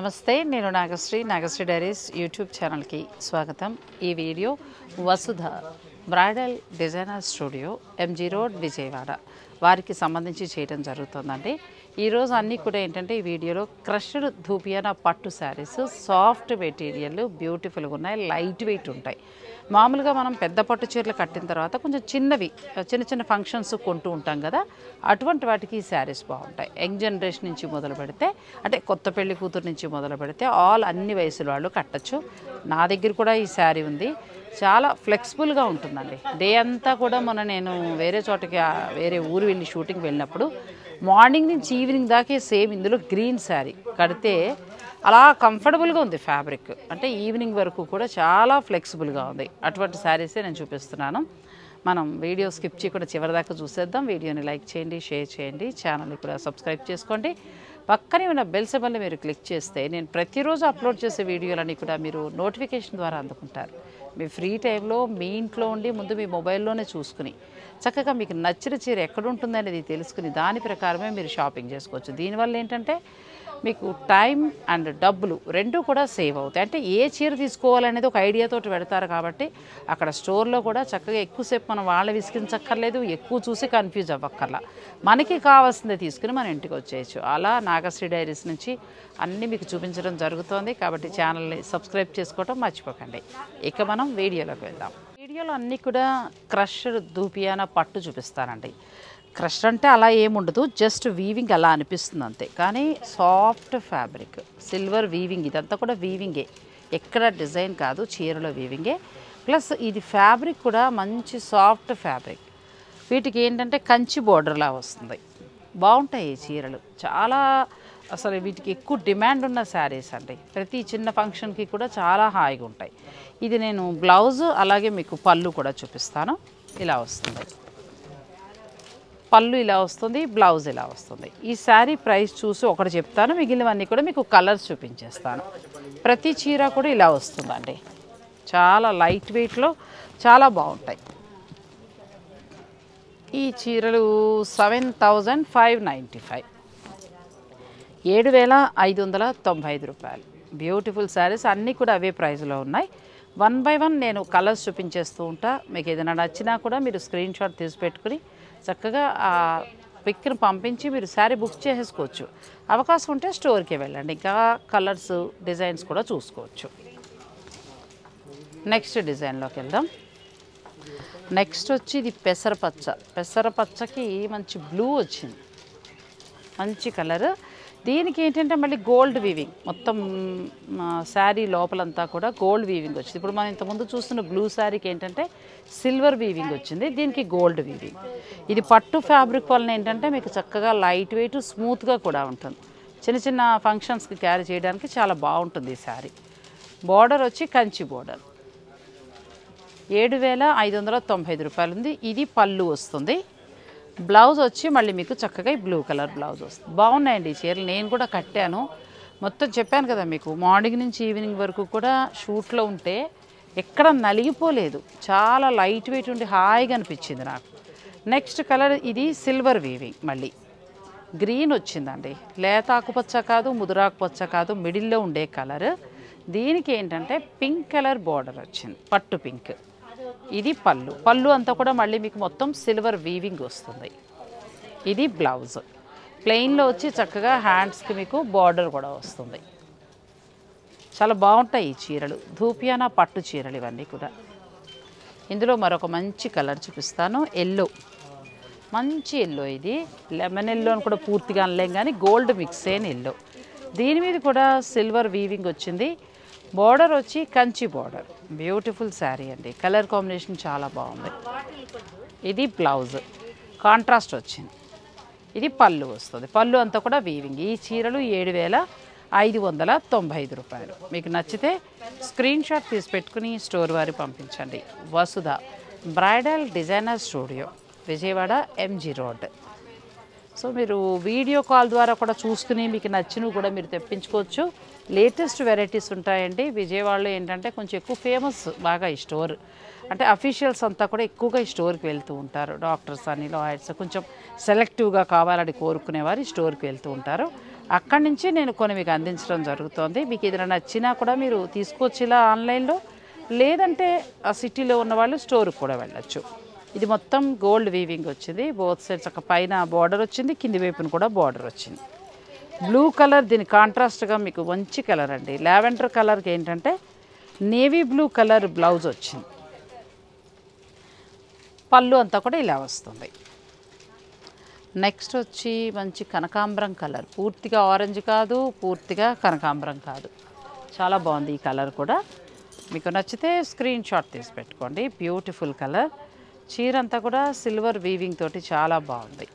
నమస్తే నేను Nagasri Nagasri diaries YouTube ఛానల్కి స్వాగతం ఈ video Vasudha bridal designer studio MG road Vijayawada వారికి సంబంధించి చేయడం జరుగుతుందండి ఈరోజు అన్నీ కూడా ఏంటంటే ఈ వీడియోలో క్రష్డ్ ధూపియానా పట్టు శారీస్ సాఫ్ట్ మెటీరియల్ బ్యూటిఫుల్గా ఉన్నాయి లైట్ వెయిట్ ఉంటాయి మామూలుగా మనం పెద్ద పట్టు చీరలు కట్టిన తర్వాత కొంచెం చిన్నవి చిన్న చిన్న ఫంక్షన్స్ కొంటూ ఉంటాం కదా అటువంటి వాటికి ఈ శారీస్ బాగుంటాయి యంగ్ జనరేషన్ నుంచి మొదలు పెడితే అంటే కొత్త పెళ్లి కూతురు నుంచి మొదలు పెడితే ఆల్ అన్ని వయసుల వాళ్ళు కట్టచ్చు నా దగ్గర కూడా ఈ శారీ ఉంది చాలా ఫ్లెక్సిబుల్గా ఉంటుందండి డే అంతా కూడా మొన్న నేను వేరే చోటకి ఆ, వేరే ఊరు వెళ్ళి షూటింగ్ వెళ్ళినప్పుడు మార్నింగ్ నుంచి ఈవినింగ్ దాకే సేమ్ ఇందులో గ్రీన్ శారీ కడితే అలా కంఫర్టబుల్గా ఉంది ఫ్యాబ్రిక్ అంటే ఈవినింగ్ వరకు కూడా చాలా ఫ్లెక్సిబుల్గా ఉంది అటువంటి శారీసే నేను చూపిస్తున్నాను మనం వీడియో స్కిప్ చేయకుండా చివరి దాకా చూసేద్దాం వీడియోని లైక్ చేయండి షేర్ చేయండి ఛానల్ని కూడా సబ్స్క్రైబ్ చేసుకోండి పక్కనే ఉన్న బెల్ సింబల్ని మీరు క్లిక్ చేస్తే నేను ప్రతిరోజు అప్లోడ్ చేసే వీడియోలన్నీ కూడా మీరు నోటిఫికేషన్ ద్వారా అందుకుంటారు మీ ఫ్రీ టైంలో మీ ఇంట్లో ఉండి ముందు మీ మొబైల్లోనే చూసుకుని చక్కగా మీకు నచ్చిన చీర ఎక్కడ ఉంటుంది అనేది తెలుసుకుని దాని ప్రకారమే మీరు షాపింగ్ చేసుకోవచ్చు దీనివల్ల ఏంటంటే మీకు టైం అండ్ డబ్బులు రెండు కూడా సేవ్ అవుతాయి అంటే ఏ చీర తీసుకోవాలనేది ఒక ఐడియాతో పెడతారు కాబట్టి అక్కడ స్టోర్లో కూడా చక్కగా ఎక్కువసేపు మనం వాళ్ళ విసిగించక్కర్లేదు ఎక్కువ చూసి కన్ఫ్యూజ్ అవ్వక్కర్లా మనకి కావాల్సిందే తీసుకుని మన ఇంటికి వచ్చేయచ్చు అలా నాగశ్రీ డైరీస్ నుంచి అన్నీ మీకు చూపించడం జరుగుతోంది కాబట్టి ఛానల్ని సబ్స్క్రైబ్ చేసుకోవటం మర్చిపోకండి ఇక మనం వీడియోలోకి వెళ్దాం వీడియోలో అన్నీ కూడా క్రష్డ్ దూపియాన పట్టు చూపిస్తానండి క్రష్ అంటే అలా ఏముండదు జస్ట్ వీవింగ్ అలా అనిపిస్తుంది అంతే కానీ సాఫ్ట్ ఫ్యాబ్రిక్ సిల్వర్ వీవింగ్ ఇదంతా కూడా వీవింగే ఎక్కడ డిజైన్ కాదు చీరలో వీవింగే ప్లస్ ఇది ఫ్యాబ్రిక్ కూడా మంచి సాఫ్ట్ ఫ్యాబ్రిక్ వీటికి ఏంటంటే కంచి బోర్డర్లా వస్తుంది బాగుంటాయి ఈ చీరలు చాలా అసలు వీటికి ఎక్కువ డిమాండ్ ఉన్న శారీస్ అండి ప్రతి చిన్న ఫంక్షన్కి కూడా చాలా హాయిగా ఉంటాయి ఇది నేను బ్లౌజ్ అలాగే మీకు పళ్ళు కూడా చూపిస్తాను ఇలా వస్తుంది పళ్ళు ఇలా వస్తుంది బ్లౌజ్ ఇలా వస్తుంది ఈ శారీ ప్రైస్ చూసి ఒకటి చెప్తాను మిగిలినవన్నీ కూడా మీకు కలర్స్ చూపించేస్తాను ప్రతి చీర కూడా ఇలా వస్తుందండి చాలా లైట్ వెయిట్లో చాలా బాగుంటాయి ఈ చీరలు seven thousand five ninety five ఏడు వేల ఐదు వందల తొంభై ఐదు రూపాయలు బ్యూటిఫుల్ శారీస్ అన్నీ కూడా అవే ప్రైస్లో ఉన్నాయి వన్ బై వన్ నేను కలర్స్ చూపించేస్తూ ఉంటా మీకు ఏదైనా నచ్చినా కూడా మీరు స్క్రీన్ షాట్ తీసి పెట్టుకుని చక్కగా ఆ పిక్ని పంపించి మీరు శారీ బుక్ చేసేసుకోవచ్చు అవకాశం ఉంటే స్టోర్కి వెళ్ళండి ఇంకా కలర్స్ డిజైన్స్ కూడా చూసుకోవచ్చు నెక్స్ట్ డిజైన్లోకి వెళ్దాం నెక్స్ట్ వచ్చి ఇది పెసరపచ్చ పెసరపచ్చకి మంచి బ్లూ వచ్చింది మంచి కలర్ దీనికి ఏంటంటే మళ్ళీ గోల్డ్ వీవింగ్ మొత్తం శారీ లోపలంతా కూడా గోల్డ్ వీవింగ్ వచ్చింది ఇప్పుడు మనం ఇంతకుముందు చూస్తున్న బ్లూ శారీకి ఏంటంటే సిల్వర్ వీవింగ్ వచ్చింది దీనికి గోల్డ్ వీవింగ్ ఇది పట్టు ఫ్యాబ్రిక్ వలన ఏంటంటే మీకు చక్కగా లైట్ వెయిట్ స్మూత్గా కూడా ఉంటుంది చిన్న చిన్న ఫంక్షన్స్కి క్యారీ చేయడానికి చాలా బాగుంటుంది ఈ శారీ బార్డర్ వచ్చి కంచి బార్డర్ ఏడు వేల ఐదు వందల తొంభై ఐదు రూపాయలు ఉంది ఇది పళ్ళు వస్తుంది బ్లౌజ్ వచ్చి మళ్ళీ మీకు చక్కగా ఈ బ్లూ కలర్ బ్లౌజ్ వస్తుంది బాగున్నాయండి ఈ చీరలు నేను కూడా కట్టాను మొత్తం చెప్పాను కదా మీకు మార్నింగ్ నుంచి ఈవినింగ్ వరకు కూడా షూట్లో ఉంటే ఎక్కడ నలిగిపోలేదు చాలా లైట్ వెయిట్ ఉండి హాయిగా అనిపించింది నాకు నెక్స్ట్ కలర్ ఇది సిల్వర్ వీవింగ్ మళ్ళీ గ్రీన్ వచ్చిందండి లేత ఆకుపచ్చ కాదు ముదురాకుపచ్చ కాదు మిడిల్లో ఉండే కలర్ దీనికి ఏంటంటే పింక్ కలర్ బార్డర్ వచ్చింది పట్టు పింక్ ఇది పళ్ళు పళ్ళు అంతా కూడా మళ్ళీ మీకు మొత్తం సిల్వర్ వీవింగ్ వస్తుంది ఇది బ్లౌజ్ ప్లెయిన్లో వచ్చి చక్కగా హ్యాండ్స్కి మీకు బార్డర్ కూడా వస్తుంది చాలా బాగుంటాయి ఈ చీరలు ధూపియానా పట్టు చీరలు ఇవన్నీ కూడా ఇందులో మరొక మంచి కలర్ చూపిస్తాను ఎల్లో మంచి ఎల్లో ఇది లెమన్ ఎల్లో అని కూడా పూర్తిగా అనలేం కానీ గోల్డ్ మిక్స్ అయిన ఎల్లో దీని మీద కూడా సిల్వర్ వీవింగ్ వచ్చింది బార్డర్ వచ్చి కంచి బార్డర్ బ్యూటిఫుల్ శారీ అండి కలర్ కాంబినేషన్ చాలా బాగుంది ఇది బ్లౌజ్ కాంట్రాస్ట్ వచ్చింది ఇది పళ్ళు వస్తుంది పళ్ళు అంతా కూడా వీవింగ్ ఈ చీరలు ఏడు వేల ఐదు వందల తొంభై ఐదు రూపాయలు మీకు నచ్చితే స్క్రీన్ షాట్ తీసి పెట్టుకుని స్టోర్ వారి పంపించండి Vasudha bridal designer studio Vijayawada MG road so మీరు వీడియో కాల్ ద్వారా కూడా చూసుకుని మీకు నచ్చినవి కూడా మీరు తెప్పించుకోవచ్చు లేటెస్ట్ వెరైటీస్ ఉంటాయండి విజయవాడలో ఏంటంటే కొంచెం ఎక్కువ ఫేమస్ బాగా ఈ స్టోర్ అంటే అఫీషియల్స్ అంతా కూడా ఎక్కువగా ఈ స్టోర్కి వెళ్తూ ఉంటారు డాక్టర్స్ అని లాయర్స్ కొంచెం సెలెక్టివ్గా కావాలని కోరుకునేవారు ఈ స్టోర్కి వెళ్తూ ఉంటారు అక్కడి నుంచి నేను కొన్ని మీకు అందించడం జరుగుతుంది మీకు ఏదైనా నచ్చినా కూడా మీరు తీసుకోవచ్చు ఇలా ఆన్లైన్లో లేదంటే ఆ సిటీలో ఉన్న వాళ్ళు స్టోర్కి కూడా వెళ్ళొచ్చు ఇది మొత్తం గోల్డ్ వీవింగ్ వచ్చింది బోత్ సైడ్స్ ఒక పైన బార్డర్ వచ్చింది కింది వైపున కూడా బార్డర్ వచ్చింది బ్లూ కలర్ దీని కాంట్రాస్ట్గా మీకు మంచి కలర్ అండి లావెండర్ కలర్కి ఏంటంటే నేవీ బ్లూ కలర్ బ్లౌజ్ వచ్చింది పళ్ళు అంతా కూడా ఇలా వస్తుంది నెక్స్ట్ వచ్చి మంచి కనకాంబరం కలర్ పూర్తిగా ఆరెంజ్ కాదు పూర్తిగా కనకాంబరం కాదు చాలా బాగుంది ఈ కలర్ కూడా మీకు నచ్చితే స్క్రీన్ షాట్ తీసి పెట్టుకోండి బ్యూటిఫుల్ కలర్ చీర అంతా కూడా సిల్వర్ వీవింగ్ తోటి చాలా బాగుంది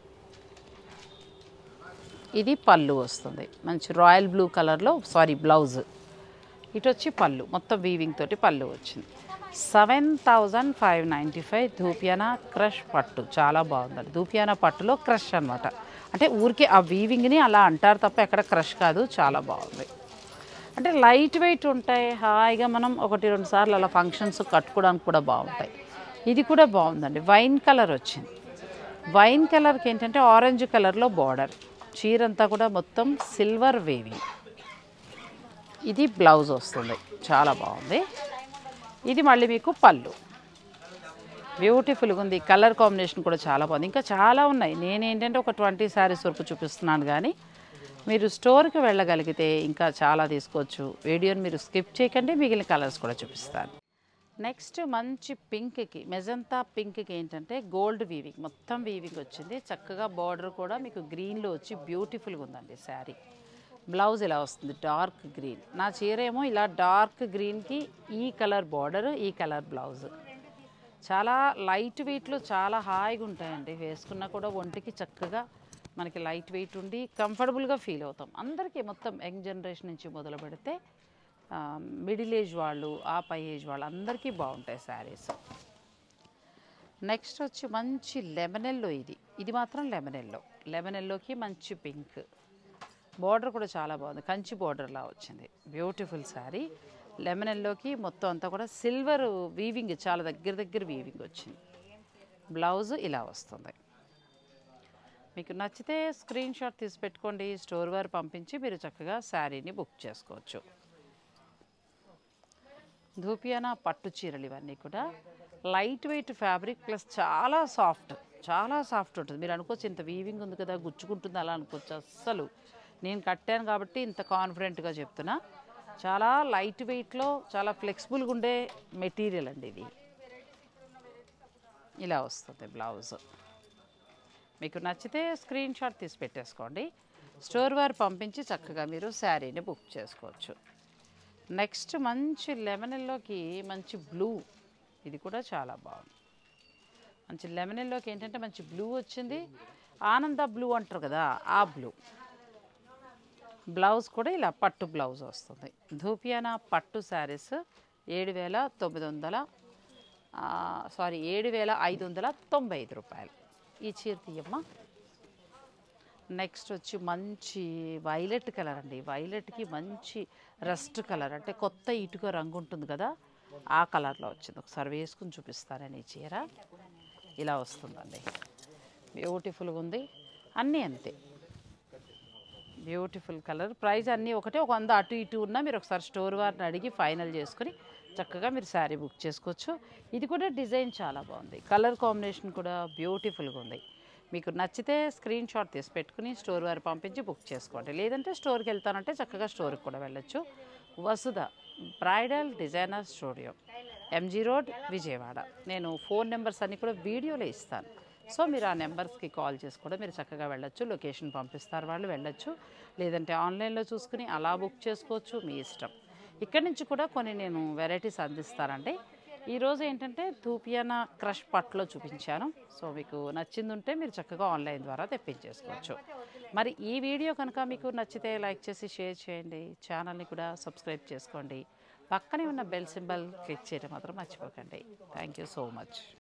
ఇది పళ్ళు వస్తుంది మంచి రాయల్ బ్లూ కలర్లో సారీ బ్లౌజ్ ఇటు వచ్చి పళ్ళు మొత్తం వీవింగ్ తోటి పళ్ళు వచ్చింది seven thousand five ninety five ధూపియానా క్రష్ పట్టు చాలా బాగుందండి ధూపియానా పట్టులో క్రష్ అనమాట అంటే ఊరికే ఆ వీవింగ్ని అలా అంటారు తప్ప ఎక్కడ క్రష్ కాదు చాలా బాగుంది అంటే లైట్ వెయిట్ ఉంటాయి హాయిగా మనం ఒకటి రెండు సార్లు అలా ఫంక్షన్స్ కట్టుకోవడానికి కూడా బాగుంటాయి ఇది కూడా బాగుందండి వైన్ కలర్ వచ్చింది వైన్ కలర్కి ఏంటంటే ఆరెంజ్ కలర్లో బార్డర్ చీర అంతా కూడా మొత్తం సిల్వర్ వేవింగ్ ఇది బ్లౌజ్ వస్తుంది చాలా బాగుంది ఇది మళ్ళీ మీకు పళ్ళు బ్యూటిఫుల్గా ఉంది కలర్ కాంబినేషన్ కూడా చాలా బాగుంది ఇంకా చాలా ఉన్నాయి నేనేంటంటే ఒక ట్వంటీ శారీస్ వరకు చూపిస్తున్నాను కానీ మీరు స్టోర్కి వెళ్ళగలిగితే ఇంకా చాలా తీసుకోవచ్చు వీడియోని మీరు స్కిప్ చేయకండి మిగిలిన కలర్స్ కూడా చూపిస్తాను నెక్స్ట్ మంచి పింక్కి మెజంతా పింక్కి ఏంటంటే గోల్డ్ వీవింగ్ మొత్తం వీవింగ్ వచ్చింది చక్కగా బార్డర్ కూడా మీకు గ్రీన్లో వచ్చి బ్యూటిఫుల్గా ఉందండి శారీ బ్లౌజ్ ఇలా వస్తుంది డార్క్ గ్రీన్ నా చీర ఏమో ఇలా డార్క్ గ్రీన్కి ఈ కలర్ బార్డర్ ఈ కలర్ బ్లౌజ్ చాలా లైట్ వెయిట్లో చాలా హాయిగా ఉంటాయండి వేసుకున్నా కూడా ఒంటికి చక్కగా మనకి లైట్ వెయిట్ ఉండి కంఫర్టబుల్గా ఫీల్ అవుతాం అందరికీ మొత్తం యంగ్ జనరేషన్ నుంచి మొదలు పెడితే మిడిల్ ఏజ్ వాళ్ళు ఆ పై ఏజ్ వాళ్ళు అందరికీ బాగుంటాయి శారీస్ నెక్స్ట్ వచ్చి మంచి లెమనెల్లో ఇది ఇది మాత్రం లెమనెల్లో లెమనెల్లోకి మంచి పింక్ బార్డర్ కూడా చాలా బాగుంది కంచి బార్డర్లా వచ్చింది బ్యూటిఫుల్ శారీ లెమనెల్లోకి మొత్తం అంతా కూడా సిల్వర్ వీవింగ్ చాలా దగ్గర దగ్గర వీవింగ్ వచ్చింది బ్లౌజ్ ఇలా వస్తుంది మీకు నచ్చితే స్క్రీన్ షాట్ తీసి పెట్టుకోండి స్టోర్ వారు పంపించి మీరు చక్కగా శారీని బుక్ చేసుకోవచ్చు ధూపియానా పట్టు చీరలు ఇవన్నీ కూడా లైట్ వెయిట్ ఫ్యాబ్రిక్ ప్లస్ చాలా సాఫ్ట్ చాలా సాఫ్ట్ ఉంటుంది మీరు అనుకోవచ్చు ఇంత వీవింగ్ ఉంది కదా గుచ్చుకుంటుంది అలా అనుకోవచ్చు అస్సలు నేను కట్టాను కాబట్టి ఇంత కాన్ఫిడెంట్గా చెప్తున్నా చాలా లైట్ వెయిట్లో చాలా ఫ్లెక్సిబుల్గా ఉండే మెటీరియల్ అండి ఇది ఇలా వస్తుంది బ్లౌజ్ మీకు నచ్చితే స్క్రీన్ షాట్ తీసి పెట్టేసుకోండి స్టోర్ వారు పంపించి చక్కగా మీరు శారీని బుక్ చేసుకోవచ్చు నెక్స్ట్ మంచి లెమనెల్లోకి మంచి బ్లూ ఇది కూడా చాలా బాగుంది మంచి లెమనెల్లోకి ఏంటంటే మంచి బ్లూ వచ్చింది ఆనంద బ్లూ అంటారు కదా ఆ బ్లూ బ్లౌజ్ కూడా ఇలా పట్టు బ్లౌజ్ వస్తుంది ధూపియానా పట్టు శారీస్ ఏడు వేల తొమ్మిది వందల సారీ ఏడు వేల ఐదు వందల తొంభై ఐదు రూపాయలు ఈ చీర తీయమ్మా నెక్స్ట్ వచ్చి మంచి వైలెట్ కలర్ అండి వైలెట్కి మంచి రస్ట్ కలర్ అంటే కొత్త ఇటుక రంగు ఉంటుంది కదా ఆ కలర్లో వచ్చింది ఒకసారి వేసుకుని చూపిస్తానని ఈ చీర ఇలా వస్తుందండి బ్యూటిఫుల్గా ఉంది అన్నీ అంతే బ్యూటిఫుల్ కలర్ ప్రైస్ అన్నీ ఒకటే ఒక వంద అటు ఇటు ఉన్నా మీరు ఒకసారి స్టోర్ వారిని అడిగి ఫైనల్ చేసుకుని చక్కగా మీరు శారీ బుక్ చేసుకోవచ్చు ఇది కూడా డిజైన్ చాలా బాగుంది కలర్ కాంబినేషన్ కూడా బ్యూటిఫుల్గా ఉంది మీకు నచ్చితే స్క్రీన్ షాట్ తీసి పెట్టుకుని స్టోర్ వారు పంపించి బుక్ చేసుకోండి లేదంటే స్టోర్కి వెళ్తానంటే చక్కగా స్టోర్కి కూడా వెళ్ళొచ్చు Vasudha bridal designer studio MG road Vijayawada నేను ఫోన్ నెంబర్స్ అన్నీ కూడా వీడియోలో ఇస్తాను సో మీరు ఆ నెంబర్స్కి కాల్ చేసి కూడా మీరు చక్కగా వెళ్ళొచ్చు లొకేషన్ పంపిస్తారు వాళ్ళు వెళ్ళొచ్చు లేదంటే ఆన్లైన్లో చూసుకుని అలా బుక్ చేసుకోవచ్చు మీ ఇష్టం ఇక్కడి నుంచి కూడా కొన్ని నేను వెరైటీస్ అందిస్తానండి ఈరోజు ఏంటంటే ధూపియానా క్రష్ పట్లో చూపించాను సో మీకు నచ్చింది ఉంటే మీరు చక్కగా ఆన్లైన్ ద్వారా తెప్పించేసుకోవచ్చు మరి ఈ వీడియో కనుక మీకు నచ్చితే లైక్ చేసి షేర్ చేయండి ఛానల్ని కూడా సబ్స్క్రైబ్ చేసుకోండి పక్కనే ఉన్న బెల్ సింబల్ క్లిక్ చేయడం మాత్రం మర్చిపోకండి థ్యాంక్ యూ సో మచ్